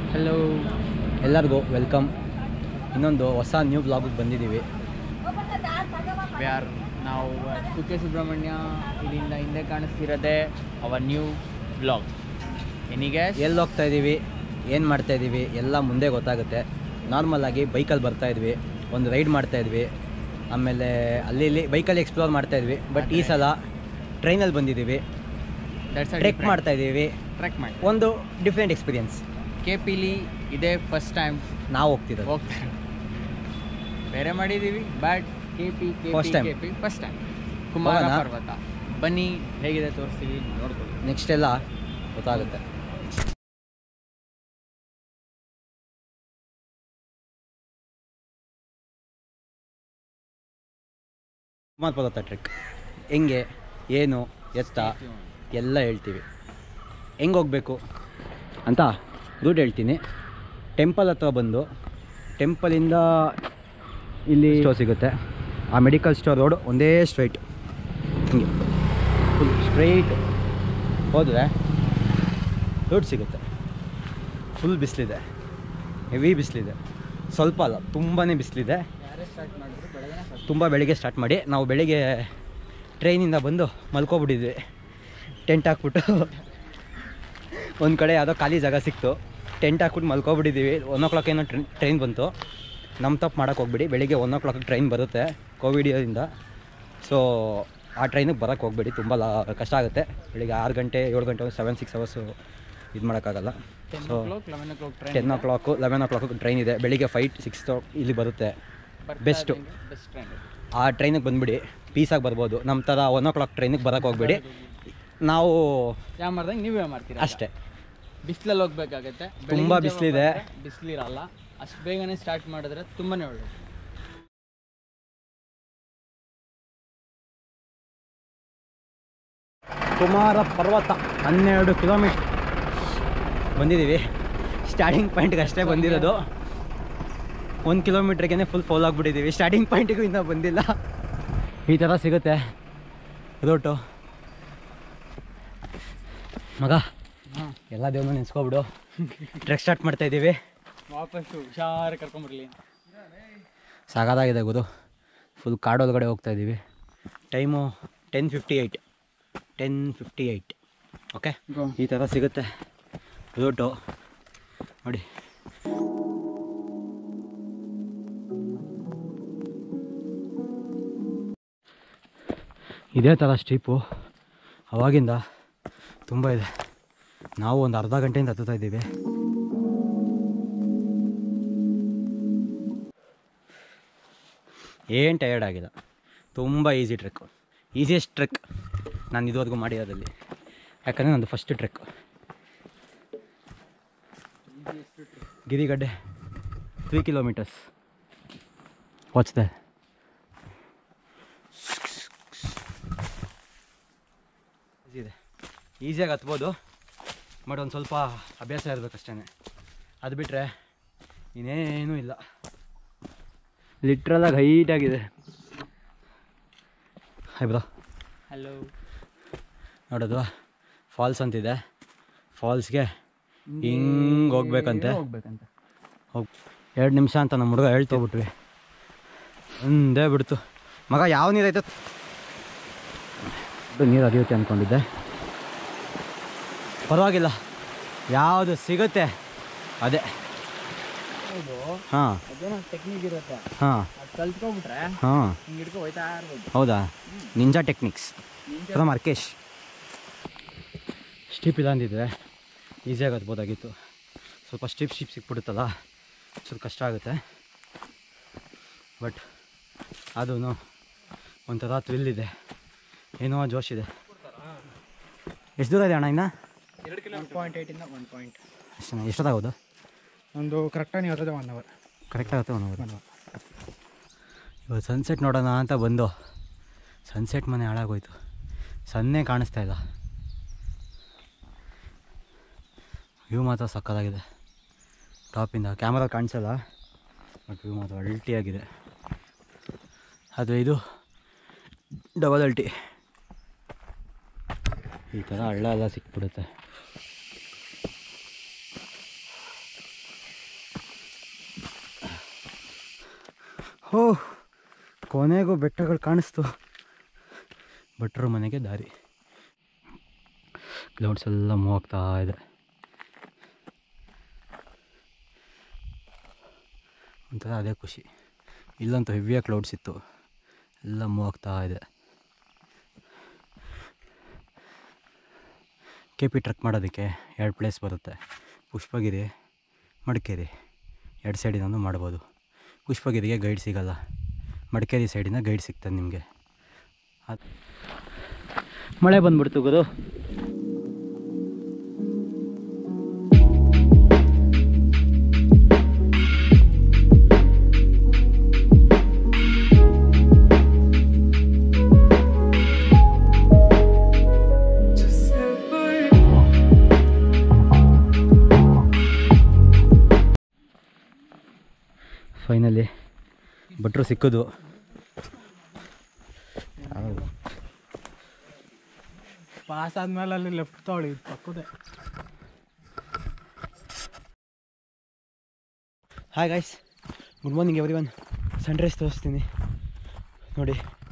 Hello ಎಲ್ಲರಿಗೂ welcome ಇನ್ನೊಂದು ಹೊಸ ನ್ಯೂ ವ್ಲಾಗಿಗೆ ಬಂದಿದ್ದೀವಿ ವಿ ಆರ್ ನಾವು ಕುಕ್ಕೆ ಸುಬ್ರಹ್ಮಣ್ಯ ಇಲ್ಲಿಂದ ಹಿಂದೆ ಕಾಣಿಸ್ತಿರೋದೆ ಅವರ್ ನ್ಯೂ ಬ್ಲಾಗ್ ಎನಿಗೆ ಎಲ್ಲಿ ಹೋಗ್ತಾ ಇದ್ದೀವಿ ಏನು ಮಾಡ್ತಾ ಇದ್ದೀವಿ ಎಲ್ಲ ಮುಂದೆ ಗೊತ್ತಾಗುತ್ತೆ ನಾರ್ಮಲಾಗಿ ಬೈಕಲ್ಲಿ ಬರ್ತಾ ಇದ್ವಿ ಒಂದು ರೈಡ್ ಮಾಡ್ತಾ ಇದ್ವಿ ಆಮೇಲೆ ಅಲ್ಲಿ ಇಲ್ಲಿ ಬೈಕಲ್ಲಿ ಎಕ್ಸ್ಪ್ಲೋರ್ ಮಾಡ್ತಾ ಇದ್ವಿ ಬಟ್ ಈ ಸಲ ಟ್ರೈನಲ್ಲಿ ಬಂದಿದ್ದೀವಿ ಟ್ರೆಕ್ ಮಾಡ್ತಾ ಇದ್ದೀವಿ ಟ್ರೆಕ್ ಮಾಡಿ ಒಂದು ಡಿಫ್ರೆಂಟ್ ಎಕ್ಸ್ಪೀರಿಯನ್ಸ್ ಕೆ ಪಿಲಿ ಇದೇ ಫಸ್ಟ್ ಟೈಮ್ ನಾವು ಹೋಗ್ತಿರೋದು ಹೋಗ್ತಾರೆ ಬೇರೆ ಮಾಡಿದ್ದೀವಿ but K P K First P time. K P first time Kumara ಹೋಗೋಣ? ಪರ್ವತ ಬನ್ನಿ ಹೇಗಿದೆ ತೋರಿಸ್ತೀವಿ ನೋಡ್ಕೊಳ್ಳಿ ನೆಕ್ಸ್ಟ್ ಎಲ್ಲ ಗೊತ್ತಾಗುತ್ತೆ ಕುಮಾರ್ ಪರ್ವತ ಟ್ರೆಕ್ ಹೆಂಗೆ ಏನು ಎತ್ತ ಎಲ್ಲ ಹೇಳ್ತೀವಿ ಹೆಂಗೆ ಹೋಗಬೇಕು ಅಂತ ರೂಟ್ ಹೇಳ್ತೀನಿ ಟೆಂಪಲ್ ಹತ್ರ ಬಂದು ಟೆಂಪಲಿಂದ ಇಲ್ಲಿ ಸ್ಟೋರ್ ಸಿಗುತ್ತೆ ಆ ಮೆಡಿಕಲ್ ಸ್ಟೋರ್ ರೋಡ್ ಒಂದೇ ಸ್ಟ್ರೈಟ್ ಹಿಂಗೆ ಫುಲ್ ಸ್ಟ್ರೈಟ್ ಹೋದರೆ ರೂಟ್ ಸಿಗುತ್ತೆ ಫುಲ್ ಬಿಸಿಲಿದೆ ಹೆವಿ ಬಿಸಿಲಿದೆ ಸ್ವಲ್ಪ ಅಲ್ಲ ತುಂಬಾ ಬಿಸಿಲಿದೆ ಯಾರೇ ಸ್ಟಾರ್ಟ್ ಮಾಡಿದ್ರು ಬೆಳಗ್ಗೆ ತುಂಬ ಬೆಳಿಗ್ಗೆ ಸ್ಟಾರ್ಟ್ ಮಾಡಿ ನಾವು ಬೆಳಿಗ್ಗೆ ಟ್ರೈನಿಂದ ಬಂದು ಮಲ್ಕೊಬಿಟ್ಟಿದ್ವಿ ಟೆಂಟ್ ಹಾಕ್ಬಿಟ್ಟು ಒಂದು ಕಡೆ ಯಾವುದೋ ಖಾಲಿ ಜಾಗ ಸಿಕ್ತು ಟೆಂಟ್ ಹಾಕ್ಬಿಟ್ಟು ಮಲ್ಕೊಬಿಟ್ಟಿದ್ದೀವಿ ಒನ್ ಓ ಕ್ಲಾಕ್ ಏನೋ ಟ್ರೈನ್ ಬಂತು ನಮ್ಮ ತಪ್ಪು ಮಾಡೋಕೆ ಹೋಗ್ಬಿಡಿ ಬೆಳಿಗ್ಗೆ ಒನ್ ಓ ಕ್ಲಾಕ್ ಟ್ರೈನ್ ಬರುತ್ತೆ ಕೋವಿಡಿಯಿಂದ ಸೊ ಆ ಟ್ರೈನಿಗೆ ಬರೋಕ್ಕೆ ಹೋಗ್ಬೇಡಿ ತುಂಬ ಲಾ ಕಷ್ಟ ಆಗುತ್ತೆ ಬೆಳಿಗ್ಗೆ ಆರು ಗಂಟೆ ಏಳು ಗಂಟೆ ಸೆವೆನ್ ಸಿಕ್ಸ್ ಅವರ್ಸು ಇದು ಮಾಡೋಕ್ಕಾಗಲ್ಲ ten so o'clock eleven o'clock train ten o'clock eleven o'clock train ಇದೆ ಬೆಳಿಗ್ಗೆ ಫೈವ್ ಸಿಕ್ಸ್ ಇಲ್ಲಿ ಬರುತ್ತೆ ಬೆಸ್ಟು ಬೆಸ್ಟ್ ಟ್ರೈನ್ ಆ ಟ್ರೈನಿಗೆ ಬಂದುಬಿಡಿ ಪೀಸಾಗಿ ಬರ್ಬೋದು ನಮ್ಮ ಥರ ಒನ್ ಓ ಕ್ಲಾಕ್ ಟ್ರೈನಿಗೆ ಬರೋಕ್ಕೆ ಹೋಗ್ಬೇಡಿ ನಾವು ಯಾವ ಮಾಡ್ದಂಗೆ ನೀವೇ ಮಾಡ್ತೀರಾ ಅಷ್ಟೇ ಬಿಸಿಲಲ್ಲಿ ಹೋಗ್ಬೇಕಾಗತ್ತೆ ತುಂಬಾ ಬಿಸ್ಲಿದೆ. ಬಿಸಿಲಿರಲ್ಲ ಅಷ್ಟು ಬೇಗನೆ ಸ್ಟಾರ್ಟ್ ಮಾಡಿದ್ರೆ ತುಂಬಾನೇ ಒಳ್ಳೇದು ಕುಮಾರ ಪರ್ವತ ಹನ್ನೆರಡು ಕಿಲೋಮೀಟ್ರ್ ಬಂದಿದ್ದೀವಿ ಸ್ಟಾರ್ಟಿಂಗ್ ಪಾಯಿಂಟ್ಗೆ ಅಷ್ಟೇ ಬಂದಿರೋದು ಒಂದು ಕಿಲೋಮೀಟ್ರಿಗೇ ಫುಲ್ ಫಾಲ್ ಆಗಿಬಿಟ್ಟಿದ್ದೀವಿ ಸ್ಟಾರ್ಟಿಂಗ್ ಪಾಯಿಂಟಿಗೂ ಇನ್ನೂ ಬಂದಿಲ್ಲ ಈ ಥರ ಸಿಗುತ್ತೆ ರೂಟು ಮಗ ಹಾಂ ಎಲ್ಲ ದೇವ್ರನ್ನ ನೆನ್ಸ್ಕೊಬಿಡು ಟ್ರೆಕ್ ಸ್ಟಾರ್ಟ್ ಮಾಡ್ತಾ ಇದ್ದೀವಿ ವಾಪಸ್ಸು ಹುಷಾರು ಕರ್ಕೊಂಬರ್ಲಿ ಸಾಕಾಗಿದೆ ಗುರು ಫುಲ್ ಕಾಡೊಳಗಡೆ ಹೋಗ್ತಾ ಇದ್ದೀವಿ time ten fifty eight ten fifty eight okay ಈ ಥರ ಸಿಗುತ್ತೆ ರೂಟು ನೋಡಿ ಇದೇ ಥರ ಸ್ಟೀಪು ಅವಾಗಿಂದ ತುಂಬ ಇದೆ ನಾವು ಒಂದು ಅರ್ಧ ಗಂಟೆಯಿಂದ ಹತ್ತುತ್ತಾ ಇದ್ದೀವಿ ಏನು ಟಯರ್ಡ್ ಆಗಿಲ್ಲ ತುಂಬ ಈಸಿ ಟ್ರೆಕ್ ಈಸಿಯೆಸ್ಟ್ ಟ್ರೆಕ್ ನಾನು ಇದುವರೆಗೂ ಮಾಡಿರೋದಲ್ಲಿ ಯಾಕಂದರೆ ನಂದು first trek Girigadde three kilometres ವಾಚ್ದೆ ಈಸಿ ಇದೆ ಈಸಿಯಾಗಿ ಹತ್ಬೋದು ಬಟ್ ಒಂದು ಸ್ವಲ್ಪ ಅಭ್ಯಾಸ ಇರಬೇಕಷ್ಟೇ ಅದು ಬಿಟ್ಟರೆ ಇನ್ನೇನೂ ಇಲ್ಲ ಲಿಟ್ರಲಾಗಿ ಹೈಟಾಗಿದೆ ಹಾಯ್ ಬ್ರೋ ಹಲೋ ನೋಡೋದು ಫಾಲ್ಸ್ ಅಂತಿದೆ ಫಾಲ್ಸ್ಗೆ ಹಿಂಗೆ ಹೋಗ್ಬೇಕಂತೆ ಹೋಗ್ಬೇಕಂತ ಹೋಗಿ ಎರಡು ನಿಮಿಷ ಅಂತ ನಮ್ಮ ಹುಡುಗ ಹೇಳ್ತೋಗ್ಬಿಟ್ವಿ ಒಂದೇ ಬಿಡ್ತು ಮಗ ಯಾವ ನೀರೈತೆ ನೀರು ಹರಿಯುತ್ತೆ ಅಂದ್ಕೊಂಡಿದ್ದೆ ಪರವಾಗಿಲ್ಲ ಯಾವುದು ಸಿಗುತ್ತೆ ಅದೇ ಹೌದು ಹಾಂ ಅದೇನೋ ಟೆಕ್ನಿಕ್ ಇರುತ್ತೆ ಹಾಂ ಅದು ಕಲ್ತ್ಕೊಂಡ್ಬಿಟ್ರೆ ಹಾಂ ಹಿಂಗೆ ಹಿಡ್ಕೊ ಹೋಯ್ತಾ ಇರ್ಬೋದು ಹೌದಾ ninja techniques from Arkesh steep ಇಲ್ಲ ಅಂದಿದ್ರೆ ಈಸಿಯಾಗಿ ಹತ್ಬೋದಾಗಿತ್ತು ಸ್ವಲ್ಪ ಸ್ಟಿಪ್ ಸ್ಟಿಪ್ ಸಿಕ್ಬಿಡುತ್ತಲ್ಲ ಸ್ವಲ್ಪ ಕಷ್ಟ ಆಗುತ್ತೆ ಬಟ್ ಅದೂ ಒಂಥರ ಥ್ರಿಲ್ ಇದೆ ಏನೋ ಜೋಶ್ ಇದೆ ಎಷ್ಟು ದೂರ ಇದೆ ಅಣ್ಣ ಇನ್ನು ಒನ್ ಪಾಯಿಂಟ್ ಏಯ್ಟಿಂದ ಒನ್ ಪಾಯಿಂಟ್ ಎಷ್ಟು ಎಷ್ಟೊತ್ತಾಗೋದು ಒಂದು ಕರೆಕ್ಟಾಗಿ ನೀವು ಇರ್ತದೆ ಒನ್ ಅವರ್ ಕರೆಕ್ಟ್ ಆಗುತ್ತೆ ಒನ್ ಅವರ್ ಇವತ್ತು ಸನ್ಸೆಟ್ ನೋಡೋಣ ಅಂತ ಬಂದು ಸನ್ಸೆಟ್ ಮನೆ ಹಾಳಾಗೋಯ್ತು ಸನ್ನೇ ಕಾಣಿಸ್ತಾ ಇಲ್ಲ ವ್ಯೂ ಮಾತ್ರ ಸಕ್ಕತ್ತಾಗಿದೆ ಟಾಪಿಂದ ಕ್ಯಾಮ್ರಾ ಕಾಣಿಸಲ್ಲ ಬಟ್ ವ್ಯೂ ಮಾತ್ರ ಅಲ್ಟಿಯಾಗಿದೆ ಅದು ಇದು ಡಬಲ್ ಅಲ್ಟಿ ಈ ಥರ ಹಳ್ಳ ಎಲ್ಲ ಸಿಕ್ಬಿಡುತ್ತೆ ಹೋ ಕೊನೆಗೂ ಬೆಟ್ಟಗಳು ಕಾಣಿಸ್ತು ಭಟ್ರ ಮನೆಗೆ ದಾರಿ ಕ್ಲೌಡ್ಸ್ ಎಲ್ಲ ಮೂವ್ ಆಗ್ತಾ ಇದೆ ಒಂಥರ ಅದೇ ಖುಷಿ ಇಲ್ಲಂತೂ ಹೆವಿಯಾಗಿ ಕ್ಲೌಡ್ಸ್ ಇತ್ತು ಎಲ್ಲ ಮೂವ್ ಆಗ್ತಾ ಇದೆ ಕೆ ಪಿ ಟ್ರಕ್ ಮಾಡೋದಕ್ಕೆ ಎರಡು ಪ್ಲೇಸ್ ಬರುತ್ತೆ ಪುಷ್ಪಗಿರಿ ಮಡಿಕೇರಿ ಎರಡು ಸೈಡಿನೂ ಮಾಡ್ಬೋದು ಪುಷ್ಪಗಿರಿಗೆ ಗೈಡ್ ಸಿಗಲ್ಲ ಮಡಿಕೇರಿ ಸೈಡಿಂದ ಗೈಡ್ ಸಿಗ್ತದೆ ನಿಮಗೆ ಅದು ಮಳೆ ಬಂದ್ಬಿಡ್ತು ಗುರು ಫೈನಲಿ ಭಟ್ರು ಸಿಕ್ಕೋದು ಪಾಸ್ ಆದ್ಮೇಲೆ ಅಲ್ಲಿ ಲೆಫ್ಟ್ ತೊಗೊಳ್ಳಿ ಪಕ್ಕದೆ hi guys good morning every one sunrise ತೋರಿಸ್ತೀನಿ ನೋಡಿ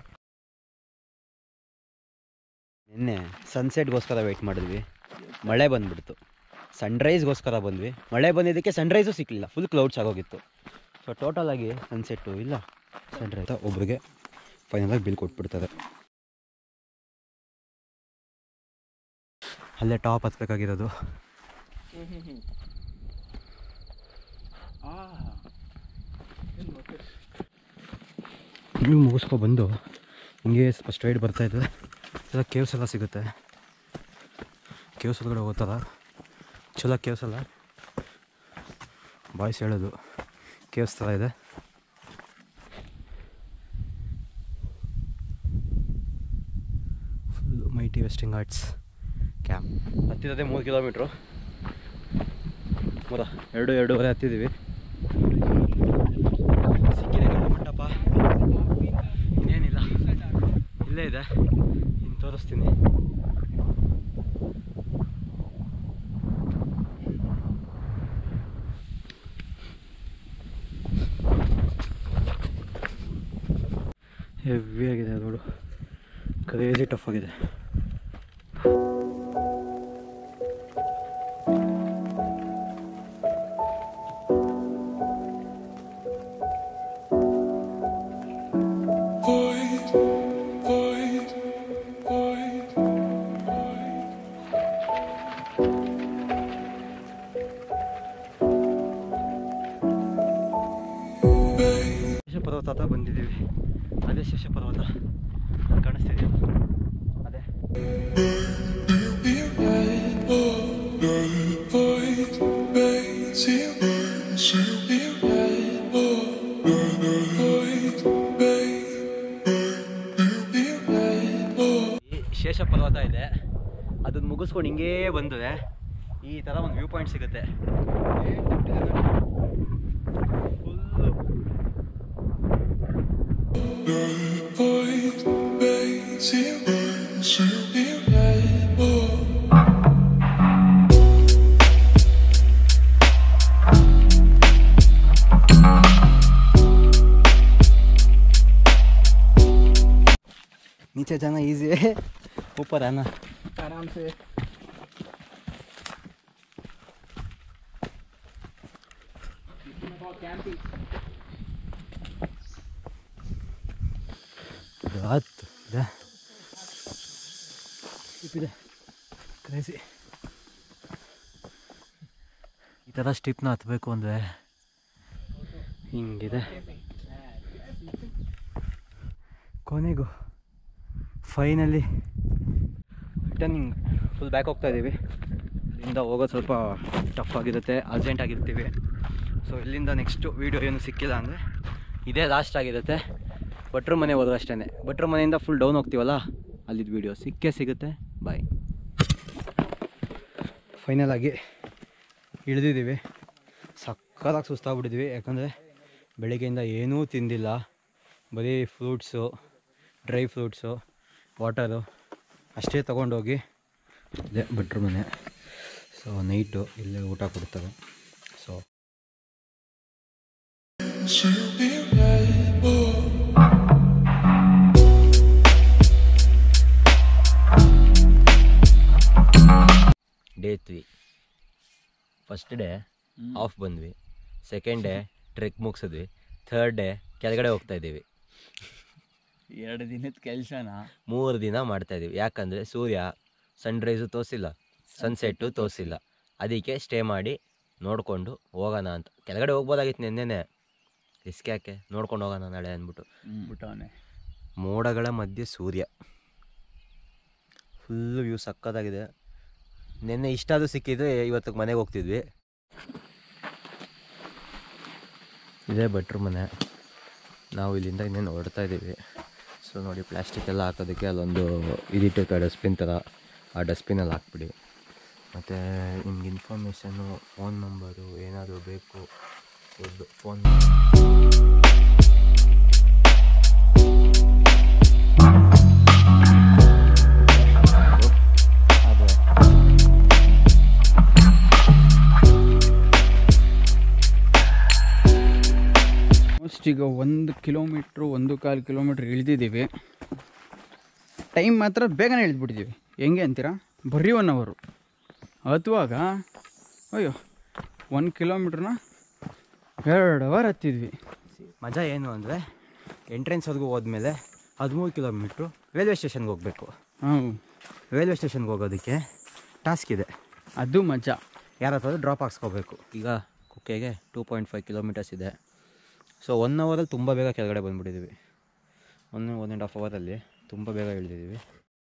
ನಿನ್ನೆ ಸನ್ಸೆಟ್ಗೋಸ್ಕರ ವೆಯ್ಟ್ ಮಾಡಿದ್ವಿ ಮಳೆ ಬಂದ್ಬಿಡ್ತು ಸನ್ರೈಸ್ಗೋಸ್ಕರ ಬಂದ್ವಿ ಮಳೆ ಬಂದಿದ್ದಕ್ಕೆ ಸನ್ರೈಸು ಸಿಕ್ಕಲಿಲ್ಲ ಫುಲ್ ಕ್ಲೌಡ್ಸ್ ಆಗೋಗಿತ್ತು ಸೊ ಟೋಟಲ್ ಆಗಿ ಸನ್ಸೆಟ್ಟು ಇಲ್ಲ ಸನ್ರೈಸ್ ಒಬ್ರಿಗೆ ಫೈನಲಾಗಿ ಬಿಲ್ ಕೊಟ್ಬಿಡ್ತಾರೆ ಅಲ್ಲೇ ಟಾಪ್ ಹತ್ಬೇಕಾಗಿರೋದು ನೀವು ಮುಗಿಸ್ಕೊ ಬಂದು ಹಿಂಗೆ ಸ್ವಲ್ಪ ಸ್ಟ್ರೈಟ್ ಬರ್ತಾಯಿದ್ರೆ ಎಲ್ಲ ಕೇವ್ಸ್ ಎಲ್ಲ ಸಿಗುತ್ತೆ ಕೇವ್ಸ್ ಒಳಗಡೆ ಹೋಗ್ತಾರ ಚಲೋ ಕೇವ್ಸ್ ಅಲ್ಲ ಬಾಯ್ಸ್ ಹೇಳೋದು ಕೇವ್ಸ್ ಥರ ಇದೆ ಫುಲ್ಲು ಮೈಟಿ ವೆಸ್ಟಿಂಗ್ ಆರ್ಟ್ಸ್ ಕ್ಯಾಂಪ್ ಹತ್ತಿರೋದೇ ಮೂರು ಕಿಲೋಮೀಟ್ರು ಮೂರ ಎರಡು ಎರಡೂವರೆ ಹತ್ತಿದ್ದೀವಿ ಸಿಕ್ಕಿದೆ ಗಂಡು ಮಂಟಪ ಇನ್ನೇನಿಲ್ಲ ಇಲ್ಲೇ ಇದೆ ಇನ್ನು ತೋರಿಸ್ತೀನಿ ಹೆವಿ ಆಗಿದೆ ರೋಡು ಕ್ರೇಜಿ ಟಫ್ ಆಗಿದೆ void, void, void, void. ಶೇಷ ಪರ್ವತ ಹತ್ರ ಬಂದಿದ್ದೀವಿ ಅದೇ ಶೇಷ ಪರ್ವತ ಕಾಣಿಸ್ತಿದೆ ಅದೇ Void, makes you void, void, ಈ ಶೇಷ ಪರ್ವತ ಇದೆ ಅದನ್ನ ಮುಗಿಸ್ಕೊಂಡು ಹಿಂಗೇ ಬಂದರೆ ಈ ಥರ ಒಂದು ವ್ಯೂ ಪಾಯಿಂಟ್ ಸಿಗುತ್ತೆ full void, makes you void. नीचे जाना इजी है ऊपर आना आराम से ರಾತ್ ಇದೆ ಇದೆ ಕ್ರೇಜಿ ಈ ಥರ ಸ್ಟಿಪ್ನ ಹತ್ತಬೇಕು ಅಂದರೆ ಹಿಂಗಿದೆ ಕೊನೆಗೂ ಫೈನಲಿ ರಿಟರ್ನಿಂಗ್ ಫುಲ್ ಬ್ಯಾಕ್ ಹೋಗ್ತಾ ಇದ್ದೀವಿ ಇಲ್ಲಿಂದ ಹೋಗೋದು ಸ್ವಲ್ಪ ಟಫ್ ಆಗಿರುತ್ತೆ ಅರ್ಜೆಂಟ್ ಆಗಿರ್ತೀವಿ ಸೊ ಇಲ್ಲಿಂದ ನೆಕ್ಸ್ಟು ವೀಡಿಯೋ ಏನು ಸಿಕ್ಕಿಲ್ಲ ಅಂದರೆ ಇದೇ ಲಾಸ್ಟ್ ಆಗಿರುತ್ತೆ ಭಟ್ರ ಮನೆ ಹೋದ್ರೆ ಅಷ್ಟೇ ಭಟ್ರ ಮನೆಯಿಂದ ಫುಲ್ ಡೌನ್ ಹೋಗ್ತೀವಲ್ಲ ಅಲ್ಲಿದ್ದು ವೀಡಿಯೋ ಸಿಕ್ಕೇ ಸಿಗುತ್ತೆ ಬಾಯ್ ಫೈನಲ್ ಆಗಿ ಇಳಿದಿದ್ದೀವಿ ಸಕ್ಕತ್ತಾಗಿ ಸುಸ್ತಾಗ್ಬಿಟ್ಟಿದ್ವಿ ಯಾಕಂದರೆ ಬೆಳಿಗ್ಗೆಯಿಂದ ಏನೂ ತಿಂದಿಲ್ಲ ಬರೀ ಫ್ರೂಟ್ಸು ಡ್ರೈ ಫ್ರೂಟ್ಸು ವಾಟರು ಅಷ್ಟೇ ತೊಗೊಂಡೋಗಿ ಇದೇ ಭಟ್ರ ಮನೆ ಸೊ ನೈಟು ಇಲ್ಲೇ ಊಟ ಕೊಡ್ತಾರೆ so makes you feel day three first day off ಬಂದ್ವಿ ಸೆಕೆಂಡ್ ಡೇ ಟ್ರೆಕ್ ಮುಗಿಸಿದ್ವಿ ಥರ್ಡ್ ಡೇ ಕೆಳಗಡೆ ಹೋಗ್ತಾ ಇದ್ದೀವಿ ಎರಡು ದಿನದ ಕೆಲಸನ ಮೂರು ದಿನ ಮಾಡ್ತಾ ಇದೀವಿ ಯಾಕಂದರೆ ಸೂರ್ಯ ಸನ್ರೈಸು ತೋರಿಸಿಲ್ಲ ಸನ್ಸೆಟ್ಟು ತೋರಿಸಿಲ್ಲ ಅದಕ್ಕೆ ಸ್ಟೇ ಮಾಡಿ ನೋಡಿಕೊಂಡು ಹೋಗೋಣ ಅಂತ ಕೆಳಗಡೆ ಹೋಗ್ಬೋದಾಗಿತ್ತು ನಿನ್ನೆನೆ ರಿಸ್ಕ್ ಯಾಕೆ ನೋಡ್ಕೊಂಡು ಹೋಗೋಣ ನಾಳೆ ಅಂದ್ಬಿಟ್ಟು ಬಿಟ್ಟವನೆ ಮೋಡಗಳ ಮಧ್ಯೆ ಸೂರ್ಯ ಫುಲ್ಲು ವ್ಯೂ ಸಕ್ಕತ್ತಾಗಿದೆ ನಿನ್ನೆ ಇಷ್ಟಾದರೂ ಸಿಕ್ಕಿದ್ರೆ ಇವತ್ತಿಗೆ ಮನೆಗೆ ಹೋಗ್ತಿದ್ವಿ ಇದೇ ಭಟ್ರ ಮನೆ ನಾವು ಇಲ್ಲಿಂದ ಇನ್ನೇನು ಹೊರಡ್ತಾ ಇದ್ದೀವಿ ಸೊ ನೋಡಿ ಪ್ಲಾಸ್ಟಿಕ್ ಎಲ್ಲ ಹಾಕೋದಕ್ಕೆ ಅಲ್ಲೊಂದು ಇದಿಟ್ಟಿರ್ತಾರೆ ಡಸ್ಟ್ಬಿನ್ ಥರ ಆ ಡಸ್ಟ್ಬಿನಲ್ಲಿ ಹಾಕ್ಬಿಡಿ ಮತ್ತು ನಿಮ್ಗೆ ಇನ್ಫಾರ್ಮೇಷನ್ನು ಫೋನ್ ನಂಬರು ಏನಾದರೂ ಬೇಕು ಫೋನ್ ಅದು ಆಲ್ಮೋಸ್ಟ್ ಈಗ ಒಂದು ಕಿಲೋಮೀಟ್ರು ಒಂದು ಕಾಲು ಕಿಲೋಮೀಟ್ರ್ ಇಳಿದಿದ್ದೀವಿ ಟೈಮ್ ಮಾತ್ರ ಬೇಗನೆ ಇಳಿದ್ಬಿಟ್ಟಿದ್ದೀವಿ ಹೆಂಗೆ ಅಂತೀರಾ ಬರೀ ಒನ್ ಅವರು ಹತ್ತುವಾಗ ಅಯ್ಯೋ ಒಂದು ಕಿಲೋಮೀಟ್ರನ್ನ ಎರಡು ಅವರ್ ಹತ್ತಿದ್ವಿ ಮಜಾ ಏನು ಅಂದರೆ ಎಂಟ್ರೆನ್ಸ್ವರೆಗೂ ಹೋದ್ಮೇಲೆ ಹದಿಮೂರು ಕಿಲೋಮೀಟ್ರು ರೈಲ್ವೆ ಸ್ಟೇಷನ್ಗೆ ಹೋಗಬೇಕು ಹ್ಞೂ ರೈಲ್ವೆ ಸ್ಟೇಷನ್ಗೆ ಹೋಗೋದಕ್ಕೆ ಟಾಸ್ಕ್ ಇದೆ ಅದು ಮಜಾ ಯಾರ ಹತ್ರ ಡ್ರಾಪ್ ಹಾಕ್ಸ್ಕೋಬೇಕು ಈಗ ಕುಕ್ಕೆಗೆ ಟೂ ಪಾಯಿಂಟ್ ಫೈವ್ ಕಿಲೋಮೀಟರ್ಸ್ ಇದೆ ಸೊ ಒನ್ ಅವರಲ್ಲಿ ತುಂಬ ಬೇಗ ಕೆಳಗಡೆ ಬಂದುಬಿಟ್ಟಿದ್ದೀವಿ ಒನ್ ಒನ್ ಆ್ಯಂಡ್ ಹಾಫ್ ಅವರಲ್ಲಿ ತುಂಬ ಬೇಗ ಇಳಿದಿದ್ದೀವಿ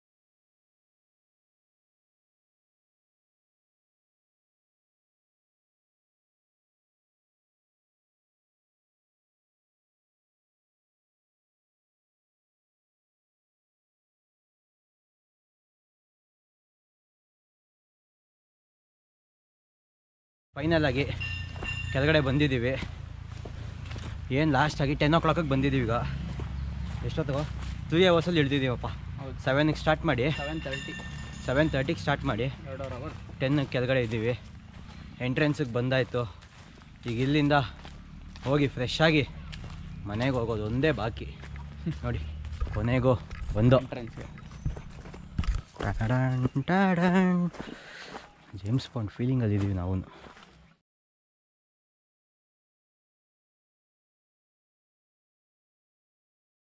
ಫೈನಲ್ ಆಗಿ ಕೆಳಗಡೆ ಬಂದಿದ್ದೀವಿ ಏನು ಲಾಸ್ಟಾಗಿ ಟೆನ್ ಓ ಕ್ಲಾಕಿಗೆ ಬಂದಿದ್ದೀವಿ ಈಗ ಎಷ್ಟೊತ್ತು ತ್ರೀ ಅವರ್ಸಲ್ಲಿ ಇಳ್ದಿದ್ದೀವಪ್ಪ ಹೌದು. ಸೆವೆನಿಗೆ ಸ್ಟಾರ್ಟ್ ಮಾಡಿ ಸೆವೆನ್ ತರ್ಟಿ ಸೆವೆನ್ ತರ್ಟಿಗೆ ಸ್ಟಾರ್ಟ್ ಮಾಡಿ ಎರಡೂವರೆ ಅವರ್ ಟೆನ್ ಕೆಳಗಡೆ ಇದ್ದೀವಿ ಎಂಟ್ರೆನ್ಸಿಗೆ ಬಂದಾಯಿತು ಈಗ ಇಲ್ಲಿಂದ ಹೋಗಿ ಫ್ರೆಶ್ ಆಗಿ ಮನೆಗೆ ಹೋಗೋದು ಒಂದೇ ಬಾಕಿ ನೋಡಿ ಕೊನೆಗೂ ಬಂದು ಎಂಟ್ರೆನ್ಸ್ಗೆ ಟಡಡನ್ ಟಡನ್. ಜೇಮ್ಸ್ ಬಾಂಡ್ ಫೀಲಿಂಗಲ್ಲಿ ಇದ್ದೀವಿ ನಾವು